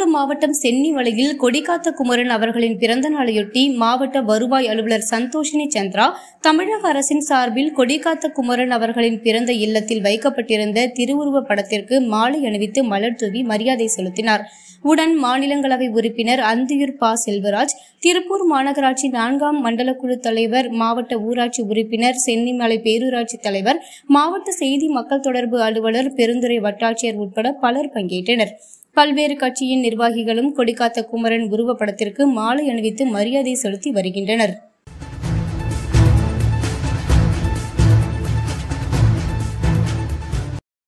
ஈரோடு மாவட்டம் சென்னிமலையில் கொடிக்காத்த குமரன் அவர்களின் பிறந்த நாளையொட்டி மாவட்ட வருவாய் அலுவலர் சந்தோஷினி சந்திரா தமிழக அரசின் சார்பில் கொடிக்காத்த குமரன் அவர்களின் பிறந்த இல்லத்தில் வைக்கப்பட்டிருந்த திருவுருவப் படத்திற்கு மாலை அணிவித்து மலர் தூவி மரியாதை செலுத்தினார் உடன் மாநிலங்களவை உறுப்பினர் அந்தியூர் பா செல்வராஜ் திருப்பூர் மாநகராட்சி நான்காம் மண்டல குழு தலைவர் மாவட்ட ஊராட்சி உறுப்பினர் சென்னிமலை பேரூராட்சி தலைவர் மாவட்ட செய்தி மக்கள் தொடர்பு அலுவலர் பெருந்துறை வட்டாட்சியர் உட்பட பலர் பங்கேற்றனர் பல்வேறு கட்சியின் நிர்வாகிகளும் கொடிக்காத்த குமரன் உருவப்படத்திற்கு மாலை அணிவித்து மரியாதை செலுத்தி வருகின்றனர்